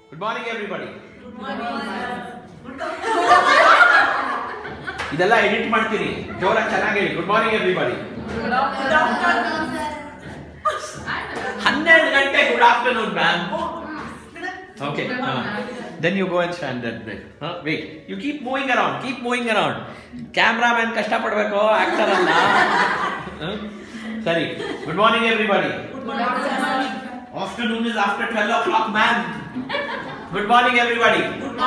Good morning everybody ಇದೆಲ್ಲ edit ಮಾಡ್ತೀನಿ ಜೋರಾಗಿ ಚೆನ್ನಾಗಿ ಹೇಳಿ ಗುಡ್ ಮಾರ್ನಿಂಗ್ ಎವ್ರಿಬಡಿ ಹನ್ನೆರಡು ಗಂಟೆ good afternoon ma'am Okay. Uh, then you go and stand that way. Huh? Wait. You keep moving around. Keep moving around. Cameraman ಕಷ್ಟ ಪಡ್ಬೇಕು actor ಅಲ್ಲ Huh? ಸರಿ good morning everybody afternoon is after twelve o'clock ma'am good morning everybody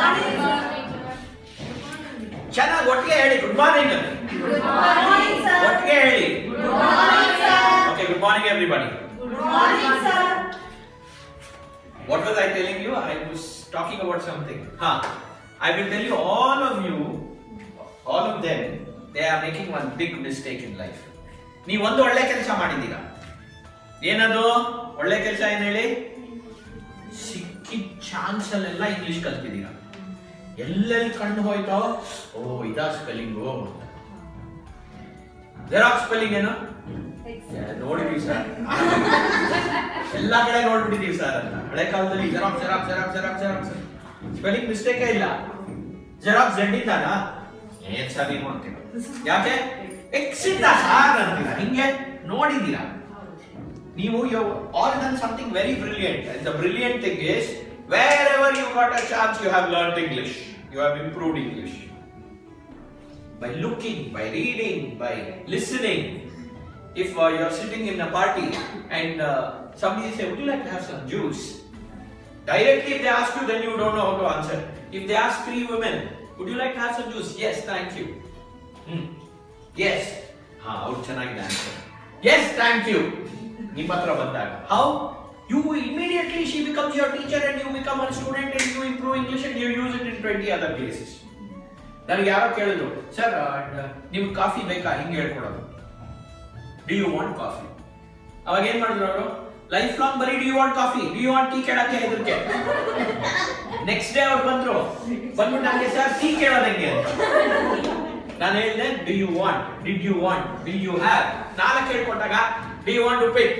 ಚೆನ್ನಾಗಿ ಒಟ್ಟಿಗೆ ಹೇಳಿ good morning ಒಟ್ಟಿಗೆ ಹೇಳಿ okay good morning everybody What was I telling you? I was talking about something. Huh. I will tell you, all of you, all of them, they are making one big mistake in life. ನೀವು ಒಂದು ಒಳ್ಳೆ ಕೆಲಸ ಮಾಡಿದ್ದೀರಾ ಏನದು ಒಳ್ಳೆ ಕೆಲಸ ಏನ್ ಹೇಳಿ ಸಿಕ್ಕಿದ ಚಾನ್ಸ್ ಅಲ್ಲೆಲ್ಲ ಇಂಗ್ಲಿಷ್ ಕಲ್ತಿದ್ದೀರಾ ಎಲ್ಲೆಲ್ಲಿ ಕಣ್ಣು ಹೋಯ್ತೋ ಓ ಇದಾ ಸ್ಪೆಲ್ಲಿಂಗು ಜೆರಾಕ್ಸ್ ಸ್ಪೆಲ್ಲಿಂಗ್ ಏನು ನೋಡಿದೀವಿ ಸರ್ ಎಲ್ಲಾ ಕಡೆ ನೋಡ್ಬಿಟ್ಟಿದೀವಿ ಸರ್ ಅಂತ ಹಳೆ ಕಾಲದಲ್ಲಿ xerox xerox xerox xerox xerox spelling ಮಿಸ್ಟೇಕೇ ಇಲ್ಲ ಜೆರಾಕ್ಸ್ ಜೆಡ್ ಇದ್ದಾನಾ ಏನ್ ಸರ್ ನೀವು ಅಂತೀರ ಯಾಕೆ ಎಕ್ಸ್ ಇಂದ ಸಾರ್ ಅಂತೀರ ಹಿಂಗೆ ನೋಡಿದೀರಾ ನೀವು you all done something very brilliant the brilliant thing is wherever you got a chance you have learn English you have improved English by looking, by reading, by listening. If uh, you're sitting in a party and uh, somebody say, "Would you like to have some juice?" Directly, if they ask you, then you don't know how to answer. If they ask three women, "Would you like to have some juice?" Yes, thank you. Hmm. Yes. Ha, ಅವ್ರು ಚೆನ್ನಾಗಿದೆ answer. Yes, thank you. ನಿಮ್ಮ ಹತ್ರ ಬಂದಾಗ how you immediately she becomes your teacher and you become a student and you improve English and you use it in 20 other places. ನನಗೆ ಯಾರೋ ಕೇಳಿದ್ರು sir ನಿಮ್ಗೆ coffee ಬೇಕಾ ಹಿಂಗೆ ಹೇಳ್ಕೊಡೋದು ಡಿ ಯು ವಾಂಟ್ ಕಾಫಿ ಅವಾಗ ಏನ್ ಮಾಡಿದ್ರು ಅವರು ಲೈಫ್ ಲಾಂಗ್ ಬರೀ do you want coffee do you want tea ಕೇಳಕ್ಕೆ ಇದಕ್ಕೆ ನೆಕ್ಸ್ಟ್ ಡೇ ಅವ್ರು ಬಂದ್ರು ಬಂದ್ಬಿಟ್ಟು ನನಗೆ ಸರ್ ಟೀ ಕೇಳೋದು ಹೆಂಗೆ ಅಂತ ನಾನು ಹೇಳಿದೆ do you want did you want will you have ನಾಲ್ಕು ಹೇಳ್ಕೊಟ್ಟಾಗ ಡಿ ಯು ವಾಂಟ್ ಉಪ್ಪಿಟ್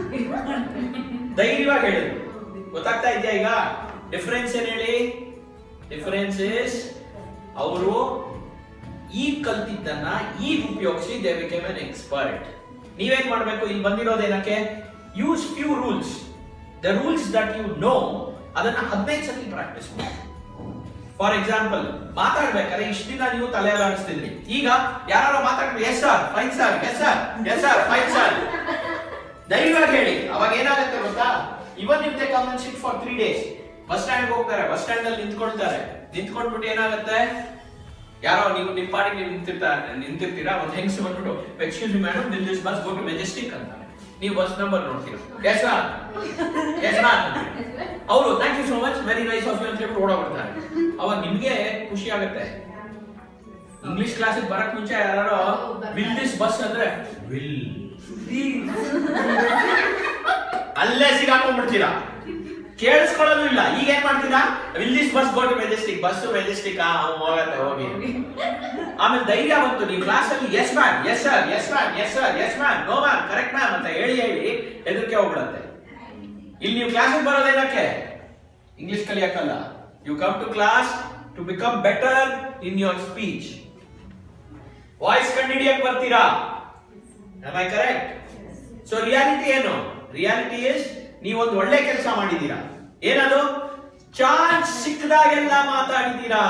ಧೈರ್ಯವಾಗಿ ಹೇಳಿದ್ರು ಗೊತ್ತಾಗ್ತಾ ಇದೆಯಾ ಈಗ ಡಿಫರೆನ್ಸ್ ಏನ್ ಹೇಳಿ ಡಿಫರೆನ್ಸ್ ಇಸ್ ಅವರು ಈಗ ಕಲ್ತಿದ್ದನ್ನ ಈಗ ಉಪಯೋಗಿಸಿ ದೇ ಬಿಕೇಮ್ ಎನ್ ಎಕ್ಸ್ಪರ್ಟ್ ನೀವೇನ್ ಮಾಡ್ಬೇಕು ಇಲ್ಲಿ ಬಂದಿರೋದೇನಕ್ಕೆ use few rules the rules that you know ಅದನ್ನ ಹದಿನೈದು ಸತಿ ಪ್ರಾಕ್ಟೀಸ್ ಮಾಡಿ ಫಾರ್ ಎಕ್ಸಾಂಪಲ್ ಮಾತಾಡ್ಬೇಕಾದ್ರೆ ಇಷ್ಟ ದಿನ ನೀವು ತಲೆ ಅಲಾಡಿಸ್ತಿದ್ರಿ ಈಗ ಯಾರು ಮಾತಾಡ್ಬೇಕು yes sir fine sir yes sir yes sir fine sir ಧೈರ್ಯವಾಗಿ ಹೇಳಿ ಅವಾಗ ಏನಾಗುತ್ತೆ ಗೊತ್ತಾ even if they come and sit for three days bus stand ಹೋಗ್ತಾರೆ ಬಸ್ ಸ್ಟ್ಯಾಂಡ್ ಅಲ್ಲಿ ನಿಂತ್ಕೊಳ್ತಾರೆ ನಿಂತ್ಕೊಂಡ್ಬಿಟ್ಟು ಏನಾಗುತ್ತೆ ಯಾರೋ ನೀವು ನಿಮ್ಮ ಪಾಡಿಗೆ ನೀವು ನಿಂತಿರ್ತಾರೆ ನಿಂತಿರ್ತೀರಾ ಒಂದು ಹೆಂಗ್ಸ್ ಬಂದ್ಬಿಟ್ಟು excuse me madam will this bus go to Majestic ಅಂತಾರೆ ನೀವು ಬಸ್ ನಂಬರ್ ನೋಡ್ತೀರಾ ಎಸ್ ಮ್ಯಾಮ್ ಎಸ್ ಮ್ಯಾಮ್ ಅವರು thank you so much very nice of you ಅಂತ ಹೇಳ್ಬಿಟ್ಟು ಓಡೋಗ್ಬಿಡ್ತಾರೆ ಅವಾಗ ನಿಮ್ಗೆ ಖುಷಿ ಆಗುತ್ತೆ ಇಂಗ್ಲಿಷ್ ಕ್ಲಾಸಿಗೆ ಬರಕ್ ಮುಂಚೆ ಯಾರು ವಿಲ್ ದಿಸ್ ಬಸ್ ಅಂದ್ರೆ ವಿಲ್ ಅಲ್ಲೇ ಸಿಗಾಕೊಂಡ್ಬಿಡ್ತೀರಾ ಕೇಳಿಸ್ಕೊಳ್ಳೋದು ಇಲ್ಲ ಈಗ ಏನ್ ಮಾಡ್ತೀರಾ will this bus go to Majestic bus Majestic ಹೋಗತ್ತೆ ಹೋಗಿ ಆಮೇಲೆ ಧೈರ್ಯ ಬಂತು ನೀವು ಕ್ಲಾಸ್ ಅಲ್ಲಿ yes ma'am yes sir yes ma'am yes sir yes ma'am no ma'am correct ma'am ಅಂತ ಹೇಳಿ ಹೇಳಿ ಹೆದರಿಕೆ ಹೋಗ್ಬಿಡತ್ತೆ ಇಲ್ಲಿ ನೀವು ಕ್ಲಾಸಿಗೆ ಬರೋದೇನಕ್ಕೆ ಇಂಗ್ಲಿಷ್ ಕಲಿಯಕ್ಕಲ್ಲ you come to class to become better in your speech voice ಕಂಡಿಡಿಯಕ್ ಬರ್ತೀರಾ am I correct so reality ಏನು ರಿಯಾಲಿಟಿ ಇಸ್ ನೀವೊಂದು ಒಳ್ಳೆ ಕೆಲಸ ಮಾಡಿದ್ದೀರಾ ಏನದು ಚಾನ್ಸ್ ಸಿಕ್ಕದಾಗೆಲ್ಲ ಮಾತಾಡಿದ್ದೀರಾ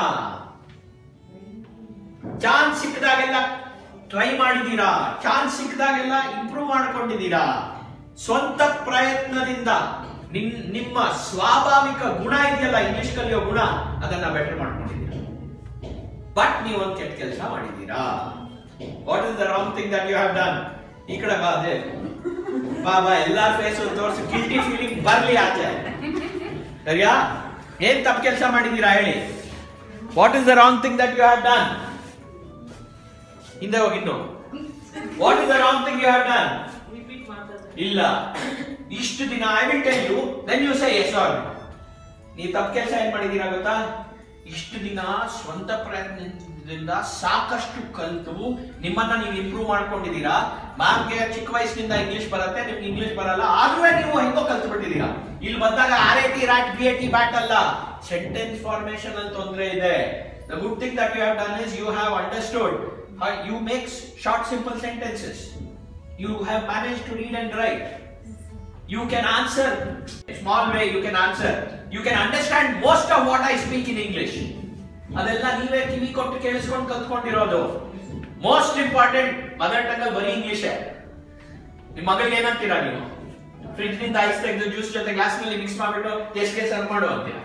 ಚಾನ್ಸ್ ಸಿಕ್ಕದಾಗೆಲ್ಲ ಟ್ರೈ ಮಾಡಿದ್ದೀರಾ ಚಾನ್ಸ್ ಸಿಕ್ಕದಾಗೆಲ್ಲ ಇಂಪ್ರೂವ್ ಮಾಡ್ಕೊಂಡಿದ್ದೀರಾ ಸ್ವಂತ ಪ್ರಯತ್ನದಿಂದ ನಿನ್ ನಿಮ್ಮ ಸ್ವಾಭಾವಿಕ ಗುಣ ಇದೆಯಲ್ಲ ಇಂಗ್ಲಿಷ್ ಕಲಿಯೋ ಗುಣ ಅದನ್ನ ಬೆಟರ್ ಮಾಡ್ಕೊಂಡಿದ್ದೀರಾ ಬಟ್ ನೀವು ಒಂದು ಕೆಟ್ಟ ಕೆಲಸ ಮಾಡಿದ್ದೀರಾ what is the wrong thing that you have done ಈ ಕಡೆ ಬಾ ಅದೇ ಬಾ ಬಾ ಎಲ್ಲಾ ಫೇಸ್ ತೋರಿಸಿ ಗಿಲ್ಟಿ ಫೀಲಿಂಗ್ ಬರ್ಲಿ ಆಚೆ ಸರಿಯಾ ಏನ್ ತಪ್ಪು ಕೆಲಸ ಮಾಡಿದ್ದೀರಾ ಹೇಳಿ what is the wrong thing that you have done ಹಿಂದೆ ಹೋಗಿ ಇನ್ನು what is the wrong thing you have done ಇಲ್ಲ ಇಷ್ಟು ದಿನ I will tell you then you say yes or ನೀವು ತಪ್ಪು ಕೆಲಸ ಏನ್ ಮಾಡಿದೀರಾ ಗೊತ್ತಾ ಇಷ್ಟು ದಿನ ಸ್ವಂತ ಪ್ರಯತ್ನದಿಂದ ಇದರಿಂದ ಸಾಕಷ್ಟು ಕಲಿತು ನಿಮ್ಮನ್ನ ನೀವು ಇಂಪ್ರೂವ್ ಮಾಡ್ಕೊಂಡಿದ್ದೀರಾ ಮ್ಯಾಮ್ಗೆ ಚಿಕ್ಕ ವಯಸ್ಸಿನಿಂದ ಇಂಗ್ಲಿಷ್ ಬರುತ್ತೆ ನಿಮ್ಗೆ ಇಂಗ್ಲಿಷ್ ಬರಲ್ಲ ಆದ್ರೂ ನೀವು ಹೆಂಗೋ ಕಲ್ತು ಬಿಟ್ಟಿದ್ದೀರಾ ಇಲ್ಲಿ ಬಂದಾಗ R I T rat B I T bat ಅಲ್ಲ ಸೆಂಟೆನ್ಸ್ ಫಾರ್ಮೇಶನ್ ಅಲ್ಲಿ ತೊಂದರೆ ಇದೆ the good thing that you have done is you have understood you makes short simple sentences you have manage to read and write you can answer small way you can answer you can understand most of what i speak in english ಅದೆಲ್ಲ ನೀವೇ ಕಿವಿ ಕೊಟ್ಟು ಕೇಳಿಸ್ಕೊಂಡು ಕಲ್ತ್ಕೊಂಡಿರೋದು most important mother tongue ಅಲ್ಲಿ ಬರೀ ಇಂಗ್ಲಿಷೇ ನಿಮ್ಮ ಮಗಳಿಗೆ ಏನಂತೀರಾ ನೀವು ಫ್ರಿಡ್ಜ್ ನಿಂದ ಐಸ್ ತೆಗೆದು ಜ್ಯೂಸ್ ಜೊತೆ ಗ್ಲಾಸ್ ನಲ್ಲಿ ಮಿಕ್ಸ್ ಮಾಡ್ಬಿಟ್ಟು ಟೇಸ್ಟ್ಗೆ ಸರ್ವ್ ಮಾಡು ಅಂತೀರಾ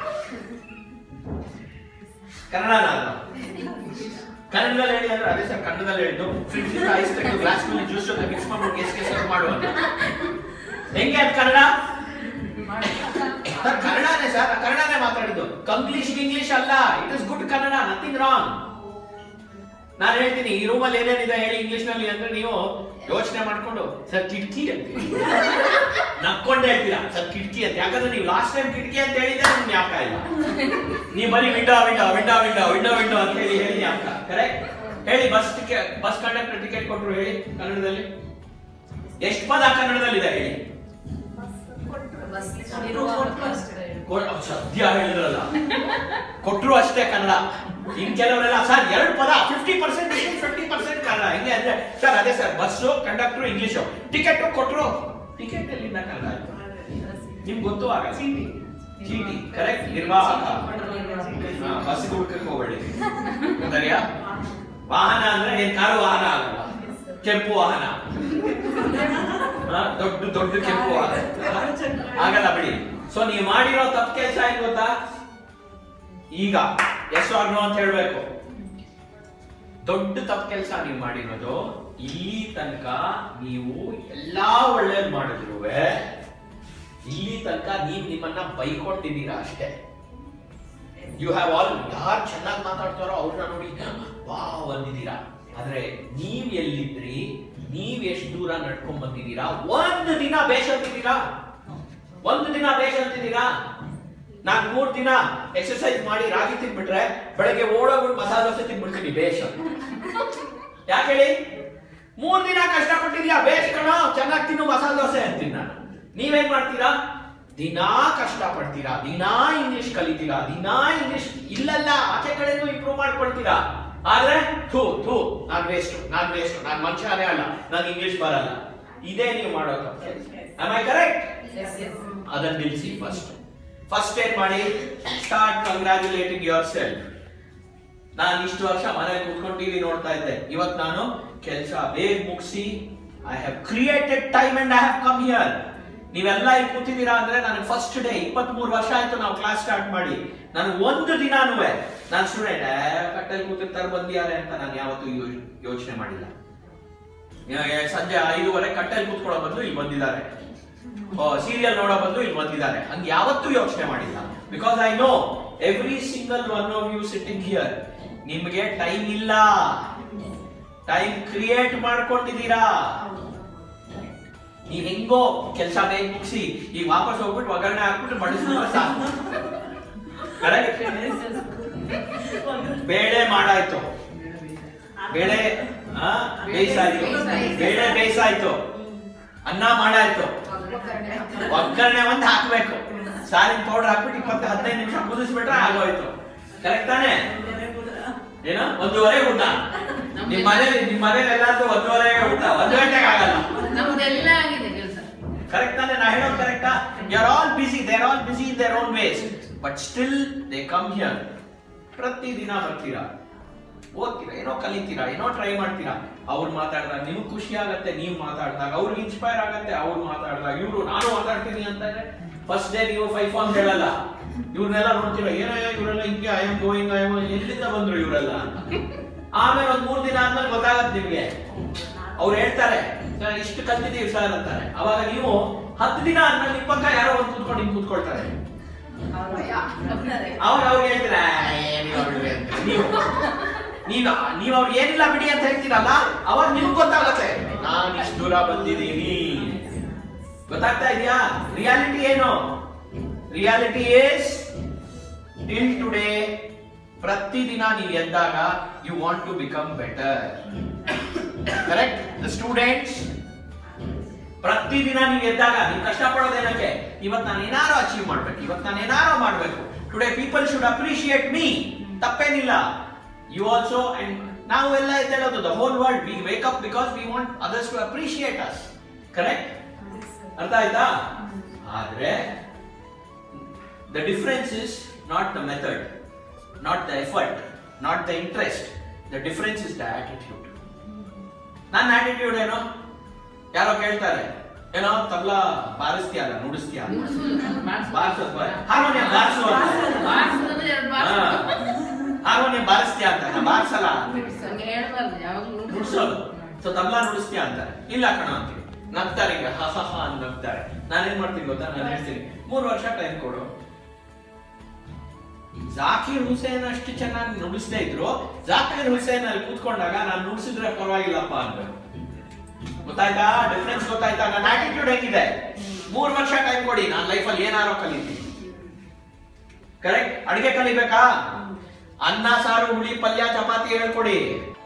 ಕನ್ನಡ ನಾನು ಕನ್ನಡದಲ್ಲಿ ಹೇಳಿ ಅಂದ್ರೆ ಅದೇ ಸರ್ ಕನ್ನಡದಲ್ಲಿ ಹೇಳಿದ್ದು ಫ್ರಿಡ್ಜ್ ನಿಂದ ಐಸ್ ತೆಗೆದು ಗ್ಲಾಸ್ ನಲ್ಲಿ ಜ್ಯೂಸ್ ಜೊತೆ ಮಿಕ್ಸ್ ಮಾಡ್ಬಿಟ್ಟು ಟೇಸ್ಟ್ಗೆ ಸರ್ವ್ ಮಾಡು ಅಂತ ಹೆಂಗೆ ಅದು ಕನ್ನಡ ಸರ್ ಕನ್ನಡನೇ ಸರ್ ಕನ್ನಡನೇ ಮಾತಾಡಿದ್ದು ಕಂಗ್ಲೀಷ್ ಇಂಗ್ಲಿಷ್ ಅಲ್ಲ it is good Kannada nothing wrong ನಾನು ಹೇಳ್ತೀನಿ ಈ ರೂಮಲ್ಲಿ ಏನೇನಿದೆ ಹೇಳಿ ಇಂಗ್ಲಿಷ್ ನಲ್ಲಿ ಅಂದ್ರೆ ನೀವು ಯೋಚನೆ ಮಾಡ್ಕೊಂಡು ಸರ್ ಕಿಟಕಿ ಅಂತ ನಕ್ಕೊಂಡೆ ಹೇಳ್ತೀರಾ ಸರ್ ಕಿಟಕಿ ಅಂತ ಯಾಕಂದ್ರೆ ನೀವು ಲಾಸ್ಟ್ ಟೈಮ್ ಕಿಟಕಿ ಅಂತ ಹೇಳಿದ್ರೆ ನಿಮ್ಗೆ ಜ್ಞಾಪಕ ಇಲ್ಲ ನೀವು ಬರೀ window window window window window window ಅಂತ ಹೇಳಿ ಹೇಳಿ ಜ್ಞಾಪಕ ಕರೆಕ್ಟ್ ಹೇಳಿ bus ticket bus conductor ticket ಕೊಟ್ರು ಹೇಳಿ ಕನ್ನಡದಲ್ಲಿ ಎಷ್ಟು ಪದ ಕನ್ನಡದಲ್ಲಿದೆ ಹೇಳಿ ಕೊ- ಸದ್ಯ ಹೇಳಿದ್ರಲ್ಲ ಕೊಟ್ರು ಅಷ್ಟೇ ಕನ್ನಡ ಇನ್ ಕೆಲವರೆಲ್ಲ ಸರ್ ಎರಡು ಪದ fifty percent fifty percent Kannada ಹೆಂಗೆ ಅಂದ್ರೆ ಸರ್ ಅದೇ sir bus conductor English ticket ಕೊಟ್ರು ಟಿಕೆಟ್ ಎಲ್ಲಿಂದ ಕನ್ನಡ ಆಯ್ತು ನಿಮ್ಗೆ ಗೊತ್ತು ಆಗ ಚೀಟಿ ಕರೆಕ್ಟ್ ನಿರ್ವಾಹಕ ಬಸ್ ಹುಡ್ಕಕ್ಕೆ ಹೋಗ್ಬೇಡಿ ಸರಿಯಾ ವಾಹನ ಅಂದ್ರೆ ಏನ್ ಕಾರು ವಾಹನ ಆಗಲ್ಲ ಕೆಂಪು ವಾಹನ ಆ, ದೊಡ್ಡ ದೊಡ್ಡ ಕೆಂಪು ವಾಹನ ಆಗಲ್ಲ ಬಿಡಿ ಸೊ ನೀವು ಮಾಡಿರೋ ತಪ್ಪು ಕೆಲಸ ಏನ್ ಗೊತ್ತಾ ಈಗ ಎಸ್ ಆರ್ ನೋ ಅಂತ ಹೇಳ್ಬೇಕು ದೊಡ್ಡ ತಪ್ಪು ಕೆಲಸ ನೀವು ಮಾಡಿರೋದು ಇಲ್ಲಿ ತನಕ ನೀವು ಎಲ್ಲಾ ಒಳ್ಳೇದ್ ಮಾಡಿದ್ರು ಇಲ್ಲಿ ತನಕ ನೀವು ನಿಮ್ಮನ್ನ ಬೈಕೊಂಡಿದ್ದೀರಾ ಅಷ್ಟೇ ಯು ಹ್ಯಾವ್ ಆಲ್ ಯಾರು ಚೆನ್ನಾಗಿ ಮಾತಾಡ್ತಾರೋ ಅವ್ರನ್ನ ನೋಡಿ ವಾವ್ ಅಂದಿದ್ದೀರಾ ಆದ್ರೆ ನೀವ್ ಎಲ್ಲಿದ್ರಿ ನೀವ್ ಎಷ್ಟು ದೂರ ನಡ್ಕೊಂಡ್ ಬಂದಿದ್ದೀರಾ ಒಂದು ದಿನ ಬೇಷಂತಿದ್ದೀರಾ ಒಂದು ದಿನ ಬೇಷಂತಿದ್ದೀರಾ ನಾನ್ ಮೂರ್ ದಿನ ಎಕ್ಸರ್ಸೈಸ್ ಮಾಡಿ ರಾಗಿ ತಿನ್ಬಿಟ್ರೆ ಬೆಳಗ್ಗೆ ಓಡೋಗ್ಬಿಟ್ಟು ಮಸಾಲೆ ದೋಸೆ ತಿನ್ಬಿಡ್ತೀನಿ ಬೇಷ ಯಾಕೆ ಹೇಳಿ ಮೂರ್ ದಿನ ಕಷ್ಟಪಟ್ಟಿದ್ಯಾ ಬೇಷ್ ಕಣೋ ಚೆನ್ನಾಗಿ ತಿನ್ನು ಮಸಾಲೆ ದೋಸೆ ಅಂತೀನಿ ನಾನು ನೀವೇನ್ ಮಾಡ್ತೀರಾ ದಿನಾ ಕಷ್ಟ ಪಡ್ತೀರಾ ದಿನಾ ಇಂಗ್ಲಿಷ್ ಕಲಿತೀರಾ ದಿನಾ ಇಂಗ್ಲಿಷ್ ಇಲ್ಲಲ್ಲ ಆಚೆ ಕಡೆನೂ ಇಂಪ್ರೂವ್ ಮಾಡ್ಕೊಳ್ತೀರಾ ಆದ್ರೆ ಥೂ ಥೂ ನಾನ್ ವೇಸ್ಟ್ ನಾನ್ ವೇಸ್ಟ್ ನಾನ್ ಮನುಷ್ಯನೇ ಅಲ್ಲ ನನ್ ಇಂಗ್ಲಿಷ್ ಬರಲ್ಲ ಇದೇ ನೀವು ಮಾಡೋ ಐ ಕರೆಕ್ಟ್ ಅದನ್ನ ನಿಲ್ಲಿಸಿ ಫಸ್ಟ್ ಫಸ್ಟ್ ಏನ್ ಮಾಡಿ ಸ್ಟಾರ್ಟ್ ಕಂಗ್ರಾಚುಲೇಟಿಂಗ್ ಯುವರ್ ಸೆಲ್ಫ್ ನಾನು ಇಷ್ಟು ವರ್ಷ ಮನೇಲಿ ಕೂತ್ಕೊಂಡು ಟಿವಿ ನೋಡ್ತಾ ಇದ್ದೆ ಇವತ್ತು ನಾನು ಕೆಲಸ ಬೇಗ ಮುಗಿಸಿ I have created time and I have come here ನೀವೆಲ್ಲ ಇಲ್ಲಿ ಕೂತಿದ್ದೀರಾ ಅಂದ್ರೆ ನನಗೆ ಫಸ್ಟ್ ಡೇ ಇಪ್ಪತ್ತ್ ಮೂರು ವರ್ಷ ಆಯ್ತು ನಾವು ಕ್ಲಾಸ್ ಸ್ಟಾರ್ಟ್ ಮಾಡಿ ನಾನು ಒಂದು ದಿನಾನು ನಾನು ಸ್ಟೂಡೆಂಟ್ ಕಟ್ಟಲ್ಲಿ ಕೂತಿರ್ತಾರೆ ಬಂದಿದ್ದಾರೆ ಅಂತ ನಾನು ಯಾವತ್ತೂ ಯೋ- ಯೋಚನೆ ಮಾಡಿಲ್ಲ ಯಾ- ಸಂಜೆ ಐದೂವರೆ ಕಟ್ಟಲ್ಲಿ ಕೂತ್ಕೊಳ್ಳೋ ಬದಲು ಇಲ್ಲಿ ಬಂದಿದ್ದಾರೆ ಸೀರಿಯಲ್ ನೋಡೋ ಬದಲು ಇಲ್ಲಿ ಬಂದಿದ್ದಾರೆ ಹಂಗೆ ಯಾವತ್ತೂ ಯೋಚನೆ ಮಾಡಿಲ್ಲ because I know every single one of you sitting here ನಿಮ್ಗೆ ಟೈಮ್ ಇಲ್ಲ ಟೈಮ್ ಕ್ರಿಯೇಟ್ ಮಾಡ್ಕೊಂಡಿದ್ದೀರಾ ನೀವ್ ಹೆಂಗೋ ಕೆಲಸ ಬೇಗ ಮುಗಿಸಿ ಈಗ ವಾಪಸ್ ಹೋಗ್ಬಿಟ್ಟು ಒಗ್ಗರಣೆ ಹಾಕ್ಬಿಟ್ಟು ಬಡಿಸಿದ್ರೆ ಸಾಕು Correct? ಬೇಳೆ ಮಾಡಾಯ್ತು ಬೇಳೆ ಆ, ಬೇಯಿಸಾಯ್ತು ಬೇಳೆ ಬೇಯಿಸಾಯ್ತು ಅನ್ನ ಮಾಡಾಯ್ತು ಒಗ್ಗರಣೆ ಒಂದು ಹಾಕ್ಬೇಕು ಸಾರಿನ ಪೌಡರ್ ಹಾಕ್ಬಿಟ್ಟು ಇಪ್ಪತ್ತು ಹದಿನೈದು ನಿಮಿಷ ಕುದಿಸ್ಬಿಟ್ರೆ ಆಗೋಯ್ತು ಕರೆಕ್ಟ್ ತಾನೇ ಏನೋ ಒಂದೂವರೆ ಊಟ ನಿಮ್ ಮನೇಲಿ ನಿಮ್ ಮನೇಲಿ ಎಲ್ಲಾದ್ರೂ ಒಂದೂವರೆ ಊಟ ಒಂದು ಗಂಟೆಗೆ ಆಗಲ್ಲ ನಮ್ದೆಲ್ಲ ಆಗಿದೆ ಕೆಲಸ ಕರೆಕ್ಟ್ ತಾನೇ ನಾ ಹೇಳೋದು ಕರೆಕ್ಟಾ you are all busy they are all busy in their own ways but still they come here ಪ್ರತಿ ದಿನ ಬರ್ತೀರಾ ಓದ್ತೀರಾ ಏನೋ ಕಲಿತೀರಾ ಏನೋ ಟ್ರೈ ಮಾಡ್ತೀರಾ ಅವ್ರು ಮಾತಾಡಿದಾಗ ನಿಮ್ಗೆ ಖುಷಿ ಆಗತ್ತೆ ನೀವು ಮಾತಾಡಿದಾಗ ಅವ್ರಿಗೆ ಇನ್ಸ್ಪೈರ್ ಆಗತ್ತೆ ಅವ್ರು ಮಾತಾಡಿದಾಗ ಇವ್ರು ನಾನು ಮಾತಾಡ್ತೀನಿ ಅಂತಂದ್ರೆ ಫಸ್ಟ್ ಡೇ ನೀವು ಫೈವ್ ಫಾರ್ಮ್ ಹೇಳಲ್ಲ ಇವ್ರನ್ನೆಲ್ಲ ನೋಡ್ತೀರಾ ಏನೋ ಇವರೆಲ್ಲ ಹಿಂಗೆ I am going I am ಎಲ್ಲಿಂದ ಬಂದ್ರು ಇವರೆಲ್ಲ ಅಂತ ಆಮೇಲೆ ಒಂದ್ ಮೂರ್ ದಿನ ಆದ್ಮೇಲೆ ಗೊತ್ತಾಗತ್ತೆ ನಿಮ್ಗೆ ಅವ್ರು ಹೇಳ್ತಾರೆ ಸರ್ ಇಷ್ಟು ಕಲ್ತಿದೀವಿ ಸರ್ ಅಂತಾರೆ ಅವಾಗ ನೀವು ಹತ್ತು ದಿನ ಆದ್ಮೇಲೆ ನಿಮ್ಮ ಪಕ್ಕ ಯಾರೋ ಒಂದು ಕೂತ್ಕೊಂಡು ಹಿಂಗ್ ಕೂತ್ಕೊಳ್ತಾರೆ ಅವ್ರು ಅವ್ರಿಗೆ ಹೇಳ್ತೀರಾ "ಏನ್ ಇವ್ರು ಹುಡುಗ" ಅಂತ. ನೀವು ನೀವ್ ನೀವ್ ಅವ್ರಿಗೆ ಏನಿಲ್ಲ ಬಿಡಿ ಅಂತ ಹೇಳ್ತೀರಲ್ಲ ಅವಾಗ ನಿಮ್ಗೆ ಗೊತ್ತಾಗತ್ತೆ ನಾನು ಇಷ್ಟು ದೂರ ಬಂದಿದ್ದೀನಿ ಗೊತ್ತಾಗ್ತಾ ಇದೆಯಾ ರಿಯಾಲಿಟಿ ಏನು ರಿಯಾಲಿಟಿ ಇಸ್ ಟಿಲ್ ಟುಡೇ ಪ್ರತಿದಿನ ನೀವು ಎದ್ದಾಗ you want to become better correct the students ಪ್ರತಿದಿನ ನೀವು ಎದ್ದಾಗ ನೀವು ಕಷ್ಟಪಡೋದೇನಕ್ಕೆ ಇವತ್ತು ನಾನು ಏನಾರು ಅಚೀವ್ ಮಾಡ್ಬೇಕು ಇವತ್ತು ನಾನು ಏನಾರು ಮಾಡ್ಬೇಕು today people should appreciate me ತಪ್ಪೇನಿಲ್ಲ ಯು ಆಲ್ಸೋ ಅಂಡ್ ನಾವು ಎಲ್ಲ ಎದ್ದೇಳೋದು the whole world we wake up because we want others to appreciate us correct ಅರ್ಥ ಆಯ್ತಾ ಆದ್ರೆ the difference is not the method not the effort not the interest the difference is the attitude ನನ್ನ attitude ಏನೋ ಯಾರೋ ಕೇಳ್ತಾರೆ ಏನೋ tabla ಬಾರಿಸ್ತೀಯಲ್ಲ ನುಡಿಸ್ತೀಯ ಬಾರಿಸೋದು harmonium ಬಾರಿಸು ಬಾರ್ಸೋದಂದ್ರೆ ಎರಡು ಬಾರ್ಸು. ಹಾರ್ಮೋನಿಯಂ ಬಾರಿಸ್ತೀಯ ಅಂತ ನಾ ಬಾರಿಸಲ್ಲ ಅಂತೀನಿ. ಹಂಗೆ ಹೇಳ್ಬಾರ್ದು ಯಾವಾಗ್ಲೂ ನುಡ್ಸೋದು ಸೊ ತಬ್ಲಾ ನುಡಿಸ್ತೀಯ ಅಂತಾರೆ ಇಲ್ಲ ಕಣ ಅಂತೀವಿ ನಗ್ತಾರೆ ಈಗ ಹ ಹ ಹ ಅಂತ ನಗ್ತಾರೆ ನಾನೇನ್ ಮಾಡ್ತೀನಿ ಗೊತ್ತಾ ನಾನು ಹೇಳ್ತೀನಿ ಮೂರು ವರ್ಷ ಟೈಮ್ ಕೊಡು ಈ ಜಾಕೀರ್ ಹುಸೇನ್ ಅಷ್ಟು ಚೆನ್ನಾಗಿ ನುಡಿಸ್ದೇ ಇದ್ರು ಜಾಕೀರ್ ಹುಸೇನ್ ಅಲ್ಲಿ ಕೂತ್ಕೊಂಡಾಗ ನಾನು ನುಡಿಸಿದ್ರೆ ಪರವಾಗಿಲ್ಲಪ್ಪ ಅನ್ಬೇಕು ಗೊತ್ತಾಯ್ತಾ ಡಿಫ್ರೆನ್ಸ್ ಗೊತ್ತಾಯ್ತಾ ನನ್ನ ಆಟಿಟ್ಯೂಡ್ ಹೆಂಗಿದೆ ಮೂರು ವರ್ಷ ಟೈಮ್ ಕೊಡಿ ನಾನು ಲೈಫಲ್ಲಿ ಏನಾರೋ ಕಲಿತೀನಿ ಕರೆಕ್ಟ್ ಅಡಿಗೆ ಕಲಿಬೇಕಾ ಅನ್ನ ಸಾರು ಹುಳಿ ಪಲ್ಯ ಚಪಾತಿ ಹೇಳ್ಕೊಡಿ